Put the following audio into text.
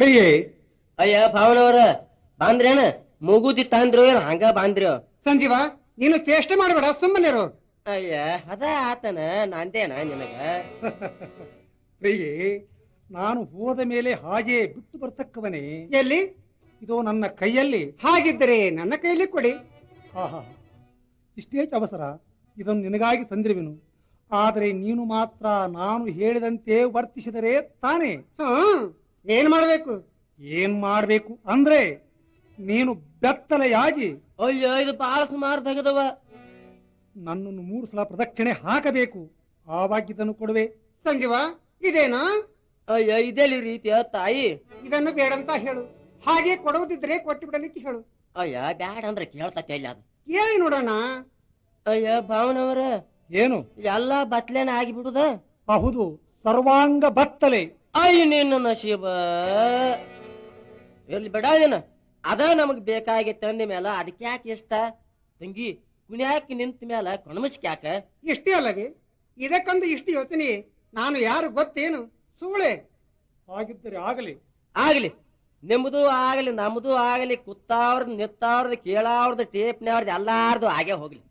ಪ್ರಿಯೆ ಅಯ್ಯ ಭಾವನವ್ರ ಬಾಂದ್ರೇನ ಮೂಗುದಿ ತಂದ್ರು ಏನ್ ಹಂಗ ಬಾಂದ್ರಿ ಸಂಜೀವ ನೀನು ಚೇಷ್ಟೆ ಮಾಡಬೇಡ ಸುಮ್ಮನಿರು ಅಯ್ಯ ಅದ ಆತನ ನಂದೇನ ನಿನಗ ಪ್ರಿಯೆ ನಾನು ಹೋದ ಮೇಲೆ ಹಾಗೆ ಬಿಟ್ಟು ಬರ್ತಕ್ಕವನೇ ಎಲ್ಲಿ ಇದು ನನ್ನ ಕೈಯಲ್ಲಿ ಹಾಗಿದ್ದರೆ ನನ್ನ ಕೈಲಿ ಕೊಡಿ ಆಹಾ ಇಷ್ಟೇ ಅವಸರ ಇದನ್ನು ನಿನಗಾಗಿ ತಂದಿರುವೆನು ಆದರೆ ನೀನು ಮಾತ್ರ ನಾನು ಹೇಳಿದಂತೆ ವರ್ತಿಸಿದರೆ ತಾನೇ ಹ್ಮ್ ಏನ್ ಮಾಡ್ಬೇಕು ಏನ್ ಮಾಡ್ಬೇಕು ಅಂದ್ರೆ ನೀನು ಬೆತ್ತಲೆಯಾಗಿ ಅಯ್ಯ ಇದು ಬಾಳ ಸುಮಾರು ತೆಗೆದವ ನನ್ನನ್ನು ಮೂರು ಸಲ ಪ್ರದಕ್ಷಿಣೆ ಹಾಕಬೇಕು ಆವಾಗ ಇದನ್ನು ಕೊಡುವೆ ಸಂಜೀವ ಇದೇನಾ ಅಯ್ಯ ಇದೆಲ್ಲಿ ರೀತಿಯ ತಾಯಿ ಇದನ್ನು ಬೇಡಂತ ಹೇಳು ಹಾಗೆ ಕೊಡುವುದಿದ್ರೆ ಕೊಟ್ಟು ಬಿಡಲಿಕ್ಕೆ ಹೇಳು ಅಯ್ಯ ಬ್ಯಾಡ ಅಂದ್ರೆ ಕೇಳ್ತತಿ ಅಲ್ಲಿ ಅದು ಕೇಳಿ ನೋಡೋಣ ಅಯ್ಯ ಭಾವನವ್ರ ಏನು ಎಲ್ಲಾ ಬತ್ಲೇನ ಆಗಿಬಿಡುದ ಹೌದು ಸರ್ವಾಂಗ ಬತ್ತಲೆ ಅಯ್ಯ ನಿನ್ನ ನಶೀಬ ಎಲ್ಲಿ ಬಿಡ ಏನ ಅದ ನಮಗ್ ಬೇಕಾಗಿತ್ತು ಅಂದ ಮೇಲ ಅದಕ್ಕೆ ಯಾಕೆ ಇಷ್ಟ ತಂಗಿ ಕುಣ್ಯಾಕ ನಿಂತ ಮೇಲ ಕೊಣಮಸ್ಕ್ ಯಾಕ ಇಷ್ಟೇ ಅಲ್ಲವೇ ಇದಕ್ಕಂದು ಇಷ್ಟು ಯೋಚನೆ ನಾನು ಯಾರು ಗೊತ್ತೇನು ಸೂಳೆ ಹಾಗಿದ್ದರೆ ಆಗಲಿ ಆಗ್ಲಿ ನಿಮ್ದು ಆಗಲಿ ನಮ್ದು ಆಗಲಿ ಕುತ್ತಾವ್ರದ್ ನಿತ್ತಾವ್ರದ್ ಕೇಳಾವ್ರದ್ ಟೇಪ್ನವ್ರದ್ ಎಲ್ಲಾರ್ದು ಆಗೇ ಹೋಗ್ಲಿ